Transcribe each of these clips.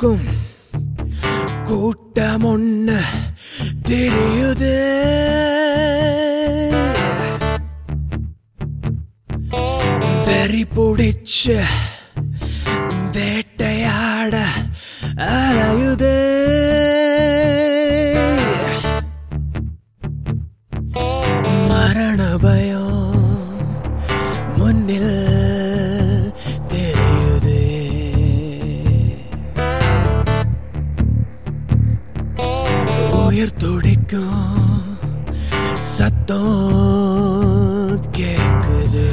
நிற்கும் கூட்டம் ஒண்ணு தெரியுது வெறி பிடிச்ச வேட்டையாட அலையுதே மரண பயம் முன்னில் தெரியுதே உயிர் துடிக்கும் சத்தம் கேக்குது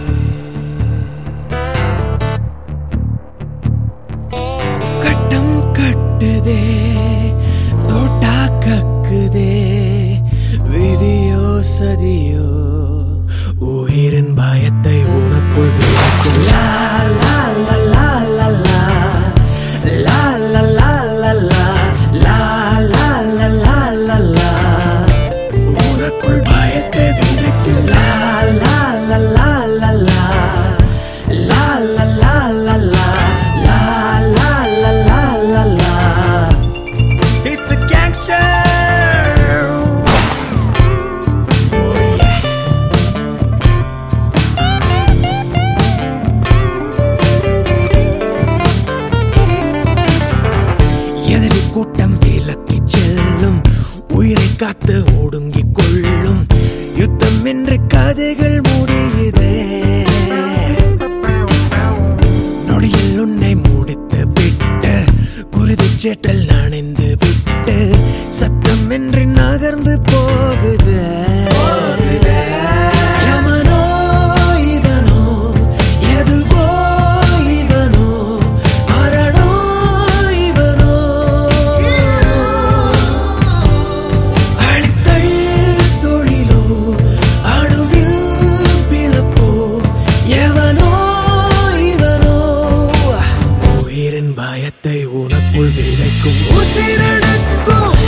கட்டம் கட்டுதே தோட்டா கக்குதே விதியோ சதியோ உயிரின் பயத்தை உனக்குள் விளக்கும் லா லா லா லா லா லா லா லா லா லா லா லா லா லா லா லா லா உனக்குள் பயத்தை விதைக்கும் லா லா லா லா லா லா லா லா லா லா லா லா லா லா லா லா லா It's the gangster Oh yeah எதிரி கூட்டம் விலக்கி செல்லும் உயிரை காத்து ஒடுங்கிக் கொள்ளும் யுத்தம் என்று கதைகள் முடியுதே நொடியில் உன்னை முடித்து விட்டு குருதி சேற்றல் நனைந்து விட்டு சத்தம் என்று நகர்ந்து போகுது யமனோ இவனோ எதுவோ இவனோ மரணோ இவனோ அழித்தல் தொழிலோ அணுவில் பிளப்போ எவனோ இவனோ உயிரின் பயத்தை உனக்குள் விதைக்கும் உசிரெடுக்கும்